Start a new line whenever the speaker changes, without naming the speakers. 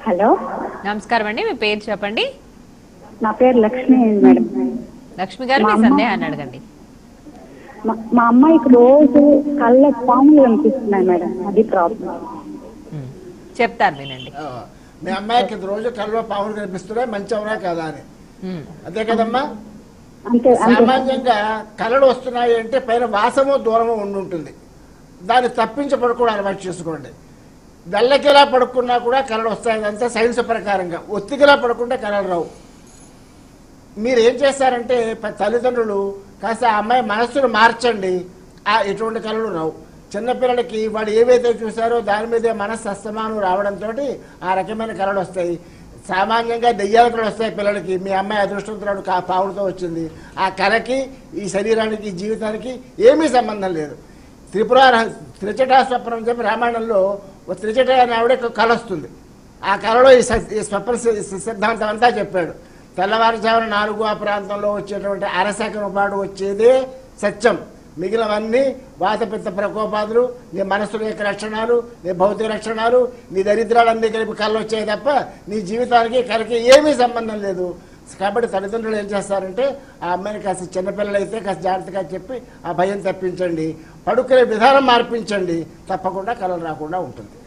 Hello
నమస్కారం అండి మీ పేరు చెప్పండి
నా పేరు లక్ష్మి మేడం
లక్ష్మి గారు మీ
మా అమ్మ-
సందేహాన్ని అడగండి
మా- మా అమ్మాయికి రోజు కళ్ళ పాములు కనిపిస్తున్నాయి మేడం అది ప్రాబ్లం
ఉమ్. చెప్తారు వినండి
ఆ, మీ అమ్మాయికి రోజు కళ్ళలో పాములు కనిపిస్తున్నాయి మంచి అవునా కదా అని
ఉమ్.
అంతే కదమ్మా
అంతే అంతే
సామాన్యంగా కళలు వస్తున్నాయి అంటే పైన వాసము దూరము ఉండి ఉంటుంది దాన్ని తప్పించి పడుకోవడం అలవాటు చేసుకోండి బెల్లకిలా పడుకున్నా కూడా కళలు వస్తాయి అదంతా సైన్స్ ప్రకారంగా ఒత్తికిలా పడుకుంటే కళలు రావు మీరు ఏం చేస్తారంటే ప- తల్లిదండ్రులు కాస్త ఆ అమ్మాయి మనస్సును మార్చండి ఆ ఎటువంటి కళలు రావు చిన్నపిల్లలకి వాడు ఏవైతే చూసారో దాని మీదే మనస్సు అస్తమానం రావడంతో ఆ రకమైన కళలు వస్తాయి సామాన్యంగా దెయ్యాల కళలు వస్తాయి పిల్లలకి మీ అమ్మాయి అదృష్టవంతురాడు కా పావులతో వచ్చింది ఆ కళకి ఈ శరీరానికి ఈ జీవితానికి ఏమీ సంబంధం లేదు త్రిపుర త్రిచటా స్వప్నం అని చెప్పి రామాయణంలో ఓ త్రిచట అనే ఆవిడ ఒక కళ వస్తుంది ఆ కళలో ఈ స- ఈ స్వప్న సి- సి- సిద్ధాంతం అంతా చెప్పాడు తెల్లవారుజామున నాలుగు ఆ ప్రాంతంలో వచ్చేటువంటి అరసకన పాడు వచ్చేదే సత్యం మిగిలినవన్నీ వాతపిత్త ప్రకోపాదులు నీ మనసుల యొక్క లక్షణాలు నీ భౌతిక లక్షణాలు నీ దరిద్రాలన్నీ కలిపి కళ్ళు వచ్చాయి తప్ప నీ జీవితానికి కలకి ఏమీ సంబంధం లేదు కాబట్టి తల్లిదండ్రులు ఏం చేస్తారంటే ఆ అమ్మాయిని కాస్త చిన్నపిల్లలు అయితే కాస్త జాగ్రత్తగా చెప్పి ఆ భయం తప్పించండి పడుకునే విధానం మార్పించండి తప్పకుండా కళలు రాకుండా ఉంటుంది